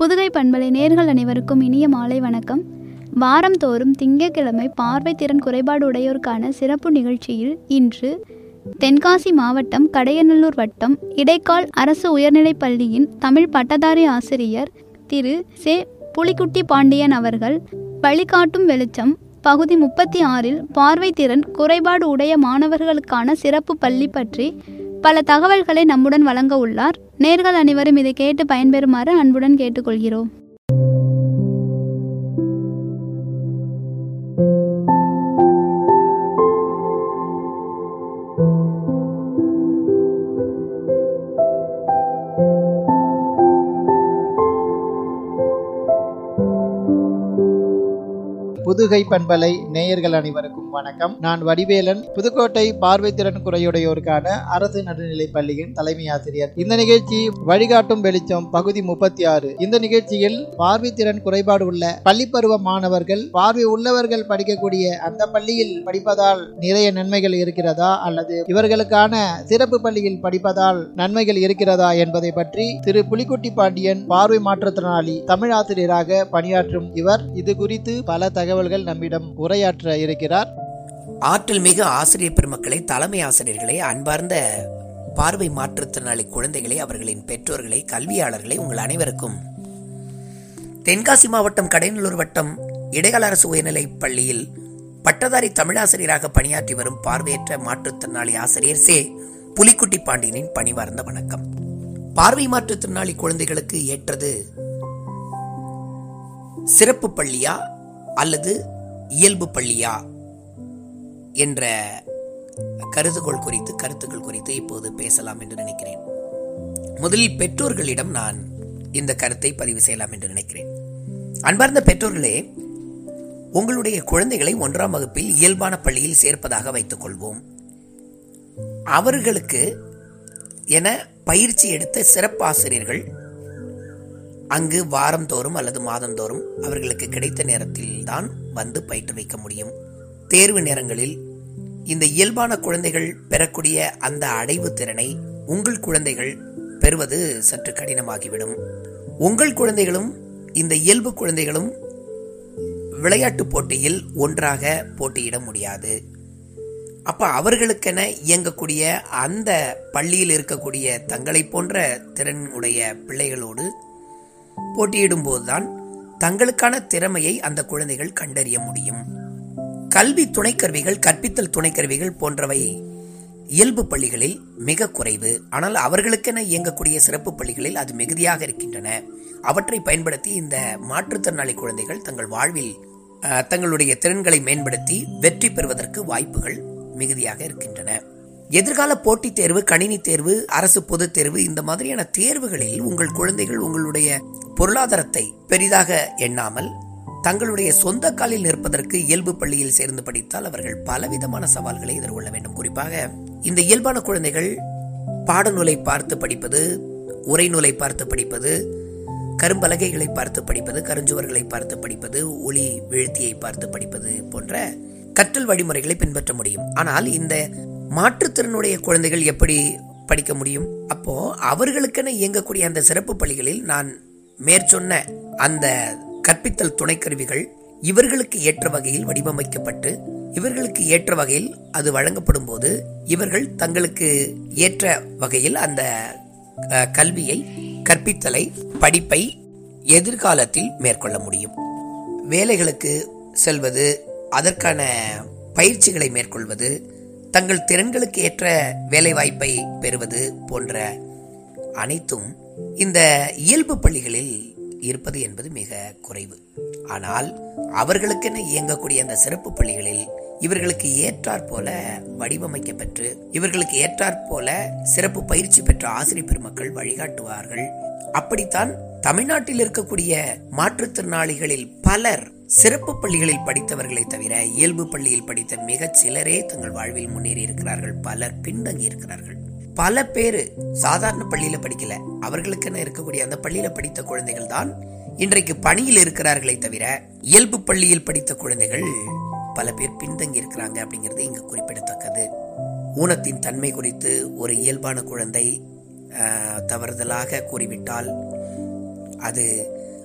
புதுகை பண்பலை நேர்கள் அனைவருக்கும் இனிய மாலை வணக்கம் வாரந்தோறும் திங்கட்கிழமை பார்வை திறன் குறைபாடு உடையோருக்கான சிறப்பு நிகழ்ச்சியில் இன்று தென்காசி மாவட்டம் கடையநல்லூர் வட்டம் இடைக்கால் அரசு உயர்நிலைப் பள்ளியின் தமிழ் பட்டதாரி ஆசிரியர் திரு சே புலிக்குட்டி பாண்டியன் அவர்கள் வழிகாட்டும் வெளிச்சம் பகுதி முப்பத்தி ஆறில் பார்வை திறன் குறைபாடு உடைய மாணவர்களுக்கான சிறப்பு பள்ளி பற்றி பல தகவல்களை நம்முடன் வழங்க உள்ளார் நேர்கள் அனைவரும் இதை கேட்டு பயன்பெறுமாறு அன்புடன் கேட்டுக்கொள்கிறோம் புதுகை பண்பலை நேயர்கள் அனைவருக்கும் வணக்கம் நான் வடிவேலன் புதுக்கோட்டை பார்வைத்திறன் குறையுடையோருக்கான அரசு நடுநிலைப் பள்ளியின் தலைமை ஆசிரியர் இந்த நிகழ்ச்சி வழிகாட்டும் வெளிச்சம் பகுதி முப்பத்தி ஆறு இந்த நிகழ்ச்சியில் பார்வைத்திறன் குறைபாடு உள்ள பள்ளிப்பருவ மாணவர்கள் பார்வை உள்ளவர்கள் படிக்கக்கூடிய அந்த பள்ளியில் படிப்பதால் நிறைய நன்மைகள் இருக்கிறதா அல்லது இவர்களுக்கான சிறப்பு பள்ளியில் படிப்பதால் நன்மைகள் இருக்கிறதா என்பதை பற்றி திரு புலிக்குட்டி பாண்டியன் பார்வை மாற்றுத்திறனாளி தமிழ் ஆசிரியராக பணியாற்றும் இவர் இது குறித்து பல தகவல்கள் நம்மிடம் உரையாற்ற இருக்கிறார் ஆற்றல் மிகு ஆசிரியர் பெருமக்களை தலைமை ஆசிரியர்களை அன்பார்ந்த பார்வை மாற்றுத்திறனாளி குழந்தைகளை அவர்களின் பெற்றோர்களை கல்வியாளர்களை உங்கள் அனைவருக்கும் தென்காசி மாவட்டம் கடைநல்லூர் வட்டம் இடைக்கால அரசு உயர்நிலைப் பள்ளியில் பட்டதாரி தமிழாசிரியராக பணியாற்றி வரும் பார்வையற்ற மாற்றுத்திறனாளி ஆசிரியர் சே புலிக்குட்டி பாண்டியனின் பணிவார்ந்த வணக்கம் பார்வை மாற்றுத்திறனாளி குழந்தைகளுக்கு ஏற்றது சிறப்பு பள்ளியா அல்லது இயல்பு பள்ளியா என்ற கருதுகோள் குறித்து கருத்துக்கள் குறித்து இப்போது பேசலாம் என்று நினைக்கிறேன் முதலில் பெற்றோர்களிடம் நான் இந்த கருத்தை பதிவு செய்யலாம் என்று நினைக்கிறேன் அன்பார்ந்த பெற்றோர்களே உங்களுடைய குழந்தைகளை ஒன்றாம் வகுப்பில் இயல்பான பள்ளியில் சேர்ப்பதாக வைத்துக் கொள்வோம் அவர்களுக்கு என பயிற்சி எடுத்த சிறப்பாசிரியர்கள் அங்கு வாரந்தோறும் அல்லது மாதந்தோறும் அவர்களுக்கு கிடைத்த நேரத்தில் தான் வந்து பயிற்றுவிக்க முடியும் தேர்வு நேரங்களில் இந்த இயல்பான குழந்தைகள் பெறக்கூடிய அந்த அடைவு திறனை உங்கள் குழந்தைகள் பெறுவது சற்று கடினமாகிவிடும் உங்கள் குழந்தைகளும் இந்த இயல்பு குழந்தைகளும் விளையாட்டு போட்டியில் ஒன்றாக போட்டியிட முடியாது அப்ப அவர்களுக்கென இயங்கக்கூடிய அந்த பள்ளியில் இருக்கக்கூடிய தங்களை போன்ற திறன் உடைய பிள்ளைகளோடு போட்டியிடும் போதுதான் தங்களுக்கான திறமையை அந்த குழந்தைகள் கண்டறிய முடியும் கல்வி துணைக்கருவிகள் கற்பித்தல் துணைக்கருவிகள் போன்றவை இயல்பு பள்ளிகளில் மிக குறைவு ஆனால் அவர்களுக்கென இயங்கக்கூடிய சிறப்பு பள்ளிகளில் அது மிகுதியாக இருக்கின்றன அவற்றை பயன்படுத்தி இந்த மாற்றுத்திறனாளி குழந்தைகள் தங்கள் வாழ்வில் அஹ், தங்களுடைய திறன்களை மேம்படுத்தி வெற்றி பெறுவதற்கு வாய்ப்புகள் மிகுதியாக இருக்கின்றன எதிர்கால போட்டித் தேர்வு கணினி தேர்வு அரசு பொதுத் தேர்வு இந்த மாதிரியான தேர்வுகளில் உங்கள் குழந்தைகள் உங்களுடைய பொருளாதாரத்தை பெரிதாக எண்ணாமல் தங்களுடைய சொந்த காலில் நிற்பதற்கு இயல்பு பள்ளியில் சேர்ந்து படித்தால் அவர்கள் பலவிதமான சவால்களை எதிர்கொள்ள வேண்டும் குறிப்பாக இந்த இயல்பான குழந்தைகள் பாடநூலை பார்த்து படிப்பது உரைநூலை பார்த்து படிப்பது கரும்பலகைகளை பார்த்து படிப்பது கருஞ்சுவர்களை பார்த்து படிப்பது ஒளி வீழ்த்தியை பார்த்து படிப்பது போன்ற கற்றல் வழிமுறைகளை பின்பற்ற முடியும் ஆனால் இந்த மாற்றுத்திறனுடைய குழந்தைகள் எப்படி படிக்க முடியும் அப்போ அவர்களுக்கென இயங்கக்கூடிய அந்த சிறப்பு பள்ளிகளில் நான் மேற்சொன்ன அந்த கற்பித்தல் துணைக்கருவிகள் இவர்களுக்கு ஏற்ற வகையில் வடிவமைக்கப்பட்டு இவர்களுக்கு ஏற்ற வகையில் அது வழங்கப்படும் போது இவர்கள் தங்களுக்கு ஏற்ற வகையில் அந்த அஹ், கல்வியை கற்பித்தலை படிப்பை எதிர்காலத்தில் மேற்கொள்ள முடியும் வேலைகளுக்கு செல்வது அதற்கான பயிற்சிகளை மேற்கொள்வது தங்கள் திறன்களுக்கு ஏற்ற வேலைவாய்ப்பை பெறுவது போன்ற அனைத்தும் இந்த இயல்பு பள்ளிகளில் இருப்பது என்பது மிக குறைவு ஆனால் அவர்களுக்கென இயங்கக்கூடிய அந்த சிறப்பு பள்ளிகளில் இவர்களுக்கு ஏற்றாற் போல வடிவமைக்கப்பெற்று இவர்களுக்கு ஏற்றாற் போல சிறப்பு பயிற்சி பெற்ற ஆசிரியர் பெருமக்கள் வழிகாட்டுவார்கள் அப்படித்தான் தமிழ்நாட்டில் இருக்கக்கூடிய மாற்றுத்திறனாளிகளில் பலர் சிறப்பு பள்ளிகளில் படித்தவர்களை தவிர இயல்பு பள்ளியில் படித்த மிகச் சிலரே தங்கள் வாழ்வில் முன்னேறி இருக்கிறார்கள் பலர் பின்தங்கி இருக்கிறார்கள் பல பேரு சாதாரண பள்ளியில படிக்கல அவர்களுக்கென இருக்கக்கூடிய அந்த பள்ளியில படித்த குழந்தைகள் தான் இன்றைக்கு பணியில் இருக்கிறார்களே தவிர இயல்பு பள்ளியில் படித்த குழந்தைகள் பல பேர் பின்தங்கி இருக்கிறாங்க அப்படிங்கிறது இங்கு குறிப்பிடத்தக்கது ஊனத்தின் தன்மை குறித்து ஒரு இயல்பான குழந்தை ஆஹ், தவறுதலாக கூறிவிட்டால் அது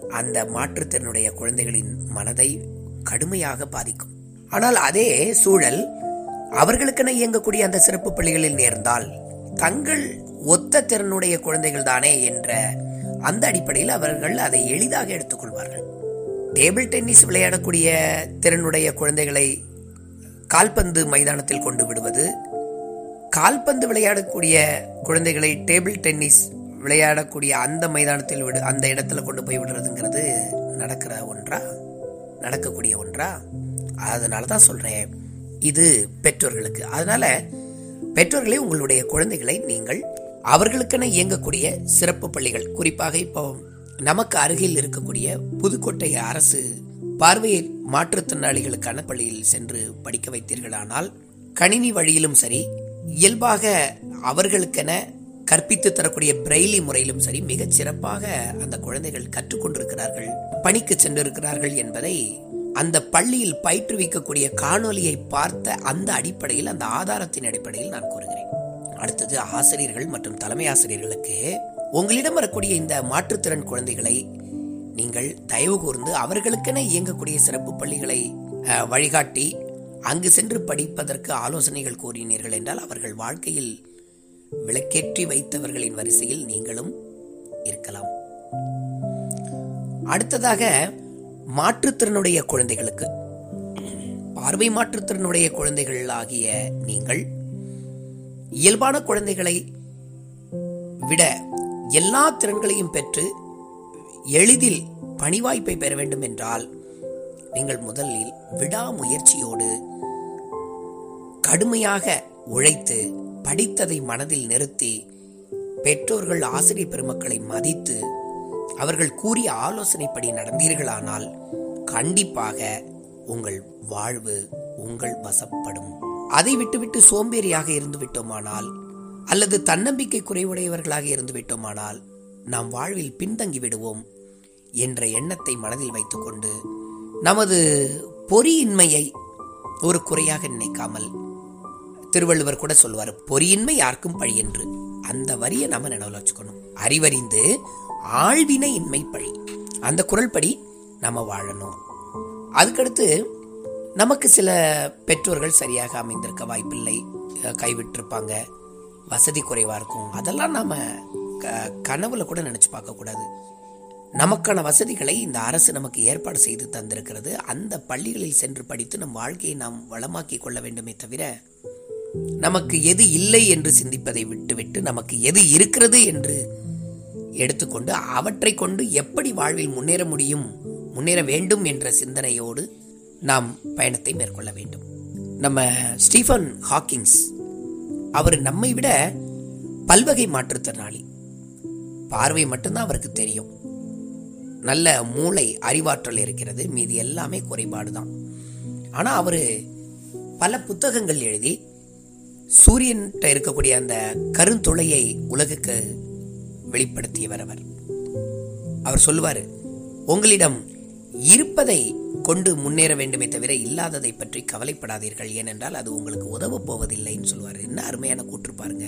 அந்த மாற்றுத்திறனுடைய குழந்தைகளின் மனதை கடுமையாக பாதிக்கும் ஆனால் அதே சூழல் அவர்களுக்கென இயங்கக்கூடிய அந்த சிறப்பு பள்ளிகளில் நேர்ந்தால் தங்கள் ஒத்த திறனுடைய குழந்தைகள் தானே என்ற அந்த அடிப்படையில் அவர்கள் அதை எளிதாக எடுத்துக்கொள்வார்கள் டேபிள் டென்னிஸ் விளையாடக்கூடிய திறனுடைய குழந்தைகளை கால்பந்து மைதானத்தில் கொண்டு விடுவது கால்பந்து விளையாடக்கூடிய குழந்தைகளை டேபிள் டென்னிஸ் விளையாடக்கூடிய அந்த மைதானத்தில் விடு அந்த இடத்துல கொண்டு போய் விடுறதுங்கிறது நடக்கிற ஒன்றா நடக்கக்கூடிய ஒன்றா அதனால தான் சொல்றேன் இது பெற்றோர்களுக்கு அதனால பெற்றோர்களே உங்களுடைய குழந்தைகளை நீங்கள் அவர்களுக்கென இயங்கக்கூடிய சிறப்பு பள்ளிகள் குறிப்பாக இப்போ நமக்கு அருகில் இருக்கக்கூடிய புதுக்கோட்டை அரசு பார்வை மாற்றுத்திறனாளிகளுக்கான பள்ளியில் சென்று படிக்க வைத்தீர்களானால் கணினி வழியிலும் சரி இயல்பாக அவர்களுக்கென கற்பித்து தரக்கூடிய பிரெய்லி முறையிலும் சரி மிகச் சிறப்பாக அந்த குழந்தைகள் கற்றுக்கொண்டிருக்கிறார்கள் பணிக்கு சென்றிருக்கிறார்கள் என்பதை அந்த பள்ளியில் பயிற்றுவிக்கக்கூடிய காணொலியை பார்த்த அந்த அடிப்படையில் அந்த ஆதாரத்தின் அடிப்படையில் நான் கூறுகிறேன் அடுத்தது ஆசிரியர்கள் மற்றும் தலைமை ஆசிரியர்களுக்கு உங்களிடம் வரக்கூடிய இந்த மாற்றுத்திறன் குழந்தைகளை நீங்கள் தயவு கூர்ந்து அவர்களுக்கென இயங்கக்கூடிய சிறப்பு பள்ளிகளை அஹ், வழிகாட்டி அங்கு சென்று படிப்பதற்கு ஆலோசனைகள் கூறினீர்கள் என்றால் அவர்கள் வாழ்க்கையில் விளக்கேற்றி வைத்தவர்களின் வரிசையில் நீங்களும் இருக்கலாம் அடுத்ததாக மாற்றுத்திறனுடைய குழந்தைகளுக்கு பார்வை மாற்றுத்திறனுடைய குழந்தைகள் ஆகிய நீங்கள் இயல்பான குழந்தைகளை விட எல்லா திறன்களையும் பெற்று எளிதில் பணிவாய்ப்பை பெற வேண்டும் என்றால் நீங்கள் முதலில் விடாமுயற்சியோடு கடுமையாக உழைத்து படித்ததை மனதில் நிறுத்தி பெற்றோர்கள் ஆசிரியர் பெருமக்களை மதித்து அவர்கள் கூறிய ஆலோசனைப்படி நடந்தீர்களானால் கண்டிப்பாக உங்கள் வாழ்வு உங்கள் வசப்படும் அதை விட்டுவிட்டு சோம்பேறியாக இருந்து விட்டோமானால் அல்லது தன்னம்பிக்கை குறைவுடையவர்களாக இருந்து விட்டோமானால் நாம் வாழ்வில் பின்தங்கி விடுவோம் என்ற எண்ணத்தை மனதில் வைத்துக்கொண்டு நமது பொறியின்மையை ஒரு குறையாக நினைக்காமல் திருவள்ளுவர் கூட சொல்வார் பொறியின்மை யாருக்கும் பழி என்று அந்த வரியை நாம நினைவுல வச்சுக்கணும் அறிவறிந்து ஆழ்வினை இன்மை பழி அந்த குரல் படி நாம வாழணும் அதுக்கடுத்து நமக்கு சில பெற்றோர்கள் சரியாக அமைந்திருக்க வாய்ப்பில்லை அஹ் கைவிட்டிருப்பாங்க வசதி குறைவா இருக்கும் அதெல்லாம் நாம க- கனவுல கூட நினைச்சு பார்க்க கூடாது நமக்கான வசதிகளை இந்த அரசு நமக்கு ஏற்பாடு செய்து தந்திருக்கிறது அந்த பள்ளிகளில் சென்று படித்து நம் வாழ்க்கையை நாம் வளமாக்கி கொள்ள வேண்டுமே தவிர நமக்கு எது இல்லை என்று சிந்திப்பதை விட்டுவிட்டு நமக்கு எது இருக்கிறது என்று எடுத்துக்கொண்டு அவற்றை கொண்டு எப்படி வாழ்வில் முன்னேற முடியும் முன்னேற வேண்டும் என்ற சிந்தனையோடு நாம் பயணத்தை மேற்கொள்ள வேண்டும் நம்ம ஸ்டீஃபன் ஹாக்கிங்ஸ் அவர் நம்மை விட பல்வகை மாற்றுத்திறனாளி பார்வை மட்டும்தான் அவருக்கு தெரியும் நல்ல மூளை அறிவாற்றல் இருக்கிறது மீதி எல்லாமே குறைபாடு தான் ஆனா அவரு பல புத்தகங்கள் எழுதி சூரியன்கிட்ட இருக்கக்கூடிய அந்த கருந்துளையை உலகுக்கு வெளிப்படுத்தியவர் அவர் அவர் சொல்லுவாரு உங்களிடம் இருப்பதை கொண்டு முன்னேற வேண்டுமே தவிர இல்லாததை பற்றி கவலைப்படாதீர்கள் ஏனென்றால் அது உங்களுக்கு உதவ போவதில்லைன்னு சொல்லுவார் என்ன அருமையான கூற்று பாருங்க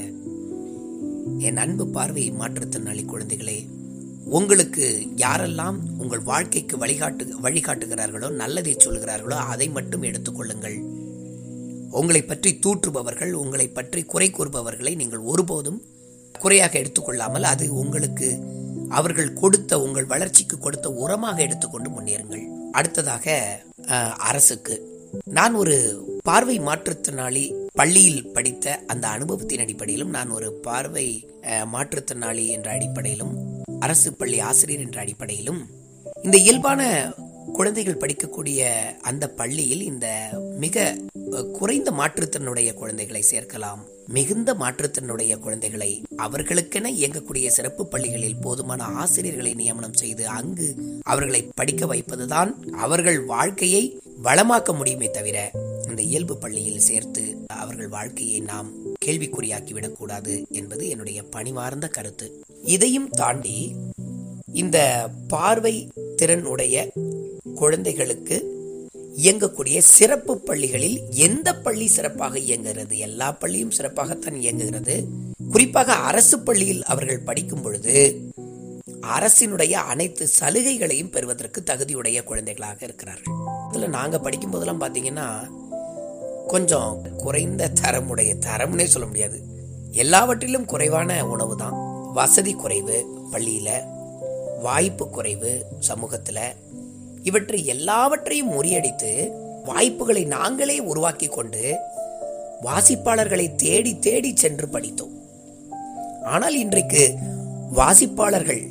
என் அன்பு பார்வை மாற்றுத்திறனாளி குழந்தைகளே உங்களுக்கு யாரெல்லாம் உங்கள் வாழ்க்கைக்கு வழிகாட்டு வழிகாட்டுகிறார்களோ நல்லதை சொல்கிறார்களோ அதை மட்டும் எடுத்துக்கொள்ளுங்கள் உங்களை பற்றி தூற்றுபவர்கள் உங்களை பற்றி குறை கூறுபவர்களை நீங்கள் ஒருபோதும் குறையாக எடுத்துக்கொள்ளாமல் அது உங்களுக்கு அவர்கள் கொடுத்த உங்கள் வளர்ச்சிக்கு கொடுத்த உரமாக எடுத்துக்கொண்டு முன்னேறுங்கள் அடுத்ததாக அஹ், அரசுக்கு நான் ஒரு பார்வை மாற்றுத்திறனாளி பள்ளியில் படித்த அந்த அனுபவத்தின் அடிப்படையிலும் நான் ஒரு பார்வை அஹ், மாற்றுத்திறனாளி என்ற அடிப்படையிலும் அரசு பள்ளி ஆசிரியர் என்ற அடிப்படையிலும் இந்த இயல்பான குழந்தைகள் படிக்கக்கூடிய அந்த பள்ளியில் இந்த மிக அஹ், குறைந்த மாற்றுத்திறனுடைய குழந்தைகளை சேர்க்கலாம் மிகுந்த மாற்றுத்திறனுடைய குழந்தைகளை அவர்களுக்கென இயங்கக்கூடிய சிறப்பு பள்ளிகளில் போதுமான ஆசிரியர்களை நியமனம் செய்து அங்கு அவர்களை படிக்க வைப்பதுதான் அவர்கள் வாழ்க்கையை வளமாக்க முடியுமே தவிர இந்த இயல்பு பள்ளியில் சேர்த்து அவர்கள் வாழ்க்கையை நாம் கேள்விக்குறியாக்கிவிடக் கூடாது என்பது என்னுடைய பணிவார்ந்த கருத்து இதையும் தாண்டி இந்த பார்வை திறன் உடைய குழந்தைகளுக்கு இயங்கக்கூடிய சிறப்பு பள்ளிகளில் எந்த பள்ளி சிறப்பாக இயங்குகிறது எல்லா பள்ளியும் சிறப்பாகத்தான் இயங்குகிறது குறிப்பாக அரசு பள்ளியில் அவர்கள் படிக்கும் பொழுது அரசினுடைய அனைத்து சலுகைகளையும் பெறுவதற்கு தகுதியுடைய குழந்தைகளாக இருக்கிறார்கள் இதுல நாங்க படிக்கும் போதெல்லாம் பாத்தீங்கன்னா கொஞ்சம் குறைந்த தரமுடைய தரம்னே சொல்ல முடியாது எல்லாவற்றிலும் குறைவான உணவு தான் வசதி குறைவு பள்ளியில வாய்ப்பு குறைவு சமூகத்துல இவற்றை எல்லாவற்றையும் முறியடித்து வாய்ப்புகளை நாங்களே உருவாக்கி கொண்டு வாசிப்பாளர்களை தேடி தேடி சென்று படித்தோம் ஆனால் இன்றைக்கு வாசிப்பாளர்கள்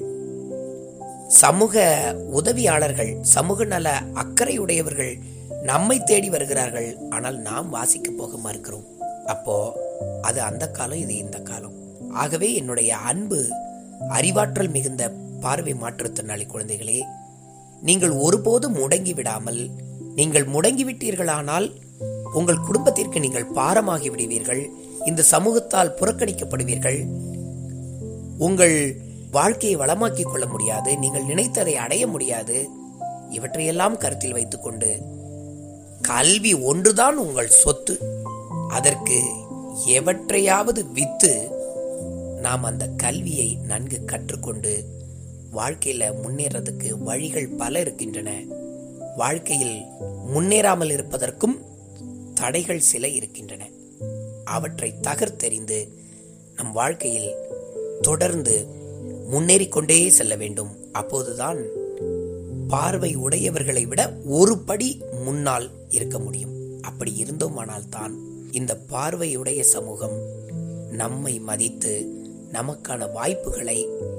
சமூக உதவியாளர்கள் சமூக நல அக்கறையுடையவர்கள் நம்மை தேடி வருகிறார்கள் ஆனால் நாம் வாசிக்க போக மறுக்கிறோம் அப்போ அது அந்த காலம் இது இந்த காலம் ஆகவே என்னுடைய அன்பு அறிவாற்றல் மிகுந்த பார்வை மாற்றுத்திறனாளி குழந்தைகளே நீங்கள் ஒருபோதும் முடங்கி விடாமல் நீங்கள் முடங்கி விட்டீர்களானால் உங்கள் குடும்பத்திற்கு நீங்கள் பாரமாகி விடுவீர்கள் இந்த சமூகத்தால் புறக்கணிக்கப்படுவீர்கள் உங்கள் வாழ்க்கையை வளமாக்கிக் கொள்ள முடியாது நீங்கள் நினைத்ததை அடைய முடியாது இவற்றையெல்லாம் கருத்தில் வைத்துக்கொண்டு கல்வி ஒன்றுதான் உங்கள் சொத்து அதற்கு எவற்றையாவது வித்து நாம் அந்த கல்வியை நன்கு கற்றுக்கொண்டு வாழ்க்கையில முன்னேறதுக்கு வழிகள் பல இருக்கின்றன வாழ்க்கையில் முன்னேறாமல் இருப்பதற்கும் தடைகள் சில இருக்கின்றன அவற்றை தகர்த்தெறிந்து நம் வாழ்க்கையில் தொடர்ந்து முன்னேறிக்கொண்டே செல்ல வேண்டும் அப்போதுதான் பார்வை உடையவர்களை விட ஒரு படி முன்னால் இருக்க முடியும் அப்படி இருந்தோமானால் தான் இந்த பார்வையுடைய சமூகம் நம்மை மதித்து நமக்கான வாய்ப்புகளை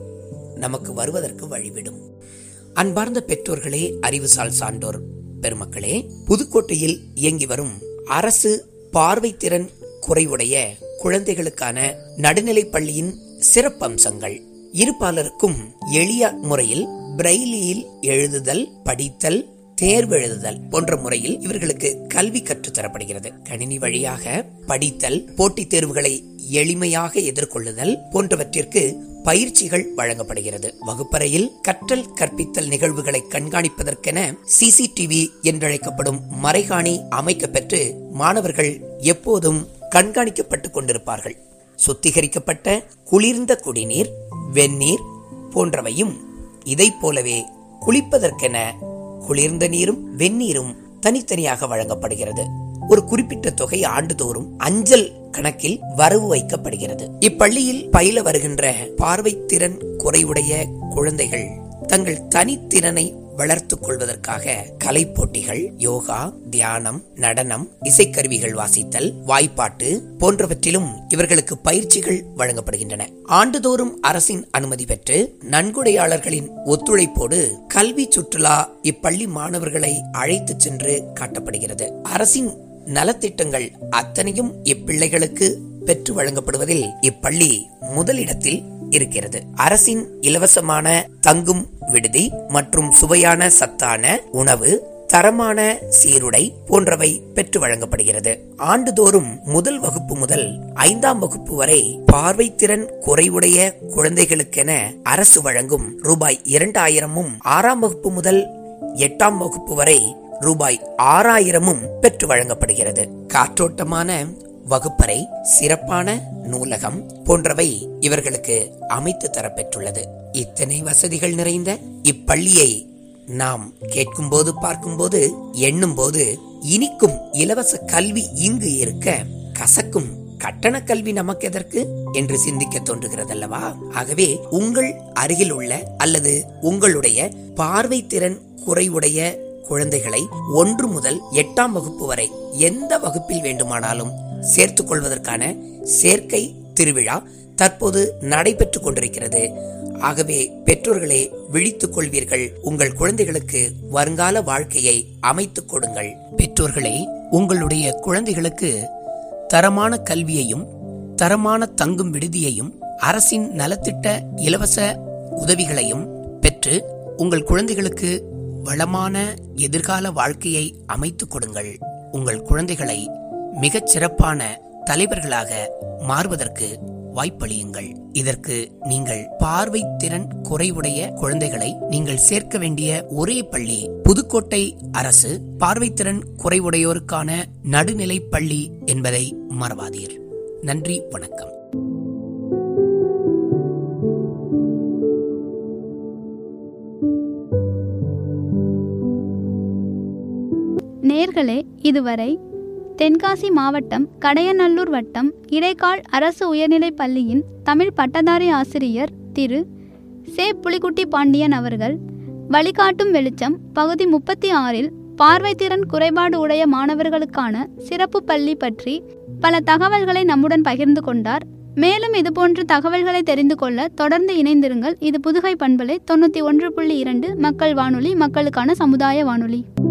நமக்கு வருவதற்கு வழிவிடும் அன்பார்ந்த பெற்றோர்களே அறிவுசால் சான்றோர் பெருமக்களே புதுக்கோட்டையில் இயங்கி வரும் அரசு பார்வைத்திறன் குறைவுடைய குழந்தைகளுக்கான நடுநிலைப் பள்ளியின் சிறப்பம்சங்கள் இருப்பாளருக்கும் எளிய முறையில் பிரெய்லியில் எழுதுதல் படித்தல் தேர்வு எழுதுதல் போன்ற முறையில் இவர்களுக்கு கல்வி கற்றுத்தரப்படுகிறது கணினி வழியாக படித்தல் போட்டித் தேர்வுகளை எளிமையாக எதிர்கொள்ளுதல் போன்றவற்றிற்கு பயிற்சிகள் வழங்கப்படுகிறது வகுப்பறையில் கற்றல் கற்பித்தல் நிகழ்வுகளை கண்காணிப்பதற்கென சிசிடிவி என்றழைக்கப்படும் மறைகாணி அமைக்கப்பெற்று மாணவர்கள் எப்போதும் கண்காணிக்கப்பட்டுக் கொண்டிருப்பார்கள் சுத்திகரிக்கப்பட்ட குளிர்ந்த குடிநீர் வெந்நீர் போன்றவையும் இதைப் போலவே குளிப்பதற்கென குளிர்ந்த நீரும் வெந்நீரும் தனித்தனியாக வழங்கப்படுகிறது ஒரு குறிப்பிட்ட தொகை ஆண்டுதோறும் அஞ்சல் கணக்கில் வரவு வைக்கப்படுகிறது இப்பள்ளியில் பயில வருகின்ற பார்வை திறன் குறைவுடைய குழந்தைகள் தங்கள் தனித்திறனை வளர்த்துக் கொள்வதற்காக கலை போட்டிகள் யோகா தியானம் நடனம் இசைக்கருவிகள் வாசித்தல் வாய்ப்பாட்டு போன்றவற்றிலும் இவர்களுக்கு பயிற்சிகள் வழங்கப்படுகின்றன ஆண்டுதோறும் அரசின் அனுமதி பெற்று நன்கொடையாளர்களின் ஒத்துழைப்போடு கல்வி சுற்றுலா இப்பள்ளி மாணவர்களை அழைத்துச் சென்று காட்டப்படுகிறது அரசின் நலத்திட்டங்கள் அத்தனையும் இப்பிள்ளைகளுக்கு பெற்று வழங்கப்படுவதில் இப்பள்ளி முதலிடத்தில் இருக்கிறது அரசின் இலவசமான தங்கும் விடுதி மற்றும் சுவையான சத்தான உணவு தரமான சீருடை போன்றவை பெற்று வழங்கப்படுகிறது ஆண்டுதோறும் முதல் வகுப்பு முதல் ஐந்தாம் வகுப்பு வரை பார்வைத்திறன் குறைவுடைய குழந்தைகளுக்கென அரசு வழங்கும் ரூபாய் இரண்டாயிரமும் ஆறாம் வகுப்பு முதல் எட்டாம் வகுப்பு வரை ரூபாய் ஆறாயிரமும் பெற்று வழங்கப்படுகிறது காற்றோட்டமான வகுப்பறை சிறப்பான நூலகம் போன்றவை இவர்களுக்கு அமைத்து தரப்பெற்றுள்ளது இத்தனை வசதிகள் நிறைந்த இப்பள்ளியை நாம் கேட்கும்போது பார்க்கும்போது எண்ணும்போது இனிக்கும் இலவச கல்வி இங்கு இருக்க கசக்கும் கட்டண கல்வி நமக்கு எதற்கு என்று சிந்திக்க தோன்றுகிறதல்லவா ஆகவே உங்கள் அருகில் உள்ள அல்லது உங்களுடைய பார்வை திறன் குறைவுடைய குழந்தைகளை ஒன்று முதல் எட்டாம் வகுப்பு வரை எந்த வகுப்பில் வேண்டுமானாலும் சேர்த்துக் கொள்வதற்கான சேர்க்கை திருவிழா தற்போது நடைபெற்றுக் கொண்டிருக்கிறது ஆகவே பெற்றோர்களே விழித்துக் கொள்வீர்கள் உங்கள் குழந்தைகளுக்கு வருங்கால வாழ்க்கையை அமைத்துக் கொடுங்கள் பெற்றோர்களே உங்களுடைய குழந்தைகளுக்கு தரமான கல்வியையும் தரமான தங்கும் விடுதியையும் அரசின் நலத்திட்ட இலவச உதவிகளையும் பெற்று உங்கள் குழந்தைகளுக்கு வளமான எதிர்கால வாழ்க்கையை அமைத்துக் கொடுங்கள் உங்கள் குழந்தைகளை மிகச் சிறப்பான தலைவர்களாக மாறுவதற்கு வாய்ப்பளியுங்கள் இதற்கு நீங்கள் பார்வை திறன் குறைவுடைய குழந்தைகளை நீங்கள் சேர்க்க வேண்டிய ஒரே பள்ளி புதுக்கோட்டை அரசு பார்வைத்திறன் குறைவுடையோருக்கான நடுநிலை பள்ளி என்பதை மறவாதீர் நன்றி வணக்கம் நேர்களே இதுவரை தென்காசி மாவட்டம் கடையநல்லூர் வட்டம் இடைக்கால் அரசு உயர்நிலைப் பள்ளியின் தமிழ் பட்டதாரி ஆசிரியர் திரு சே புலிக்குட்டி பாண்டியன் அவர்கள் வழிகாட்டும் வெளிச்சம் பகுதி முப்பத்தி ஆறில் பார்வைத்திறன் குறைபாடு உடைய மாணவர்களுக்கான சிறப்பு பள்ளி பற்றி பல தகவல்களை நம்முடன் பகிர்ந்து கொண்டார் மேலும் இதுபோன்ற தகவல்களை தெரிந்து கொள்ள தொடர்ந்து இணைந்திருங்கள் இது புதுகை பண்பலை தொண்ணூற்றி ஒன்று புள்ளி இரண்டு மக்கள் வானொலி மக்களுக்கான சமுதாய வானொலி